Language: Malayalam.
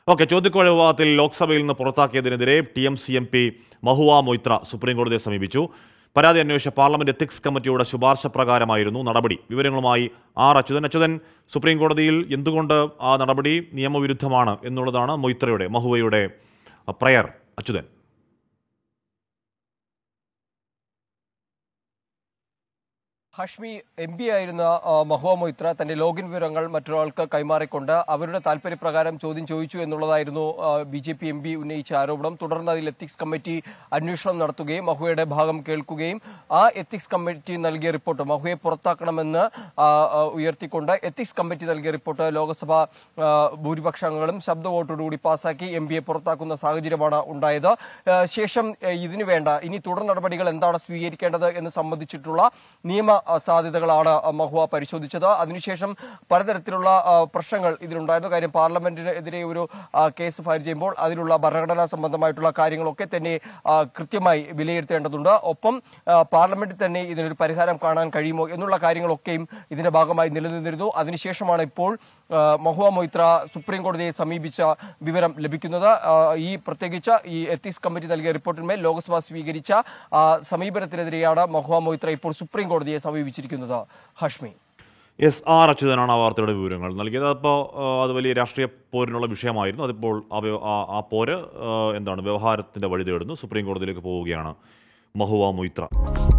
ഓക്കെ ചോദ്യക്കോഴ വിവാദത്തിൽ ലോക്സഭയിൽ നിന്ന് പുറത്താക്കിയതിനെതിരെ T M C M P Mahua Moitra സുപ്രീംകോടതിയെ സമീപിച്ചു പരാതി അന്വേഷിച്ച പാർലമെന്റ് എത്തിക്സ് കമ്മിറ്റിയുടെ ശുപാർശ പ്രകാരമായിരുന്നു നടപടി വിവരങ്ങളുമായി ആർ അച്യുതൻ അച്യുതൻ സുപ്രീംകോടതിയിൽ എന്തുകൊണ്ട് ആ നടപടി നിയമവിരുദ്ധമാണ് എന്നുള്ളതാണ് മൊയ്ത്രയുടെ മഹുവയുടെ prayer Achuthan Hashmi M P ആയിരുന്ന ആ, മഹുവ മൊയ്ത്ര തന്റെ ലോഗിൻ വിവരങ്ങൾ മറ്റൊരാൾക്ക് കൈമാറിക്കൊണ്ട് അവരുടെ താല്പര്യപ്രകാരം ചോദ്യം ചോദിച്ചു എന്നുള്ളതായിരുന്നു B J P M P ഉന്നയിച്ച ആരോപണം തുടർന്ന് അതിൽ എത്തിക്സ് കമ്മിറ്റി അന്വേഷണം നടത്തുകയും മഹുവയുടെ ഭാഗം കേൾക്കുകയും ആ എത്തിക്സ് കമ്മിറ്റി നൽകിയ റിപ്പോർട്ട് മഹുവയെ പുറത്താക്കണമെന്ന് ആ, ആ, ഉയർത്തിക്കൊണ്ട് എത്തിക്സ് കമ്മിറ്റി നൽകിയ റിപ്പോർട്ട് ലോക്സഭ ആ, ഭൂരിപക്ഷ അംഗങ്ങളും ശബ്ദ വോട്ടോടുകൂടി പാസാക്കി എം പിയെ പുറത്താക്കുന്ന സാഹചര്യമാണ് ഉണ്ടായത് ആ, ശേഷം ആ, ഇതിനു വേണ്ട ഇനി തുടർ നടപടികൾ എന്താണ് സ്വീകരിക്കേണ്ടത് എന്ന് സംബന്ധിച്ചിട്ടുള്ള നിയമ ആ, സാധ്യതകളാണ് ആ, മഹുവ പരിശോധിച്ചത് അതിനുശേഷം പലതരത്തിലുള്ള ആ, പ്രശ്നങ്ങൾ ഇതിലുണ്ടായിരുന്നു കാര്യം പാർലമെന്റിനെതിരെ ഒരു ആ, കേസ് ഫയൽ ചെയ്യുമ്പോൾ അതിലുള്ള ഭരണഘടനാ സംബന്ധമായിട്ടുള്ള കാര്യങ്ങളൊക്കെ തന്നെ ആ, കൃത്യമായി വിലയിരുത്തേണ്ടതുണ്ട് ഒപ്പം ആ, പാർലമെന്റിൽ തന്നെ ഇതിനൊരു പരിഹാരം കാണാൻ കഴിയുമോ എന്നുള്ള കാര്യങ്ങളൊക്കെയും ഇതിന്റെ ഭാഗമായി നിലനിന്നിരുന്നു അതിനുശേഷമാണ് ഇപ്പോൾ ആ, മഹുവ മൊയ്ത്ര സുപ്രീം കോടതിയെ സമീപിച്ച വിവരം ലഭിക്കുന്നത് ആ, ഈ പ്രത്യേകിച്ച് ഈ എത്തിക്സ് കമ്മിറ്റി നൽകിയ റിപ്പോർട്ടിന്മേൽ ലോക്സഭ സ്വീകരിച്ച ആ, സമീപനത്തിനെതിരെയാണ് മഹുവ മൊയ്ത്ര ഇപ്പോൾ സുപ്രീം കോടതിയെ സമീപിച്ചിരിക്കുന്നത് ഹഷ്മി എസ് ആർ അച്യുതനാണ് ആ വാർത്തയുടെ വിവരങ്ങൾ നൽകിയത് അപ്പോൾ അത് വലിയ രാഷ്ട്രീയ പോരിനുള്ള വിഷയമായിരുന്നു അതിപ്പോൾ ആ വ്യ- ആ- ആ പോര് ആ, എന്താണ് വ്യവഹാരത്തിന്റെ വഴി തേടുന്നു സുപ്രീം കോടതിയിലേക്ക് പോവുകയാണ് മഹുവ മൊയ്ത്ര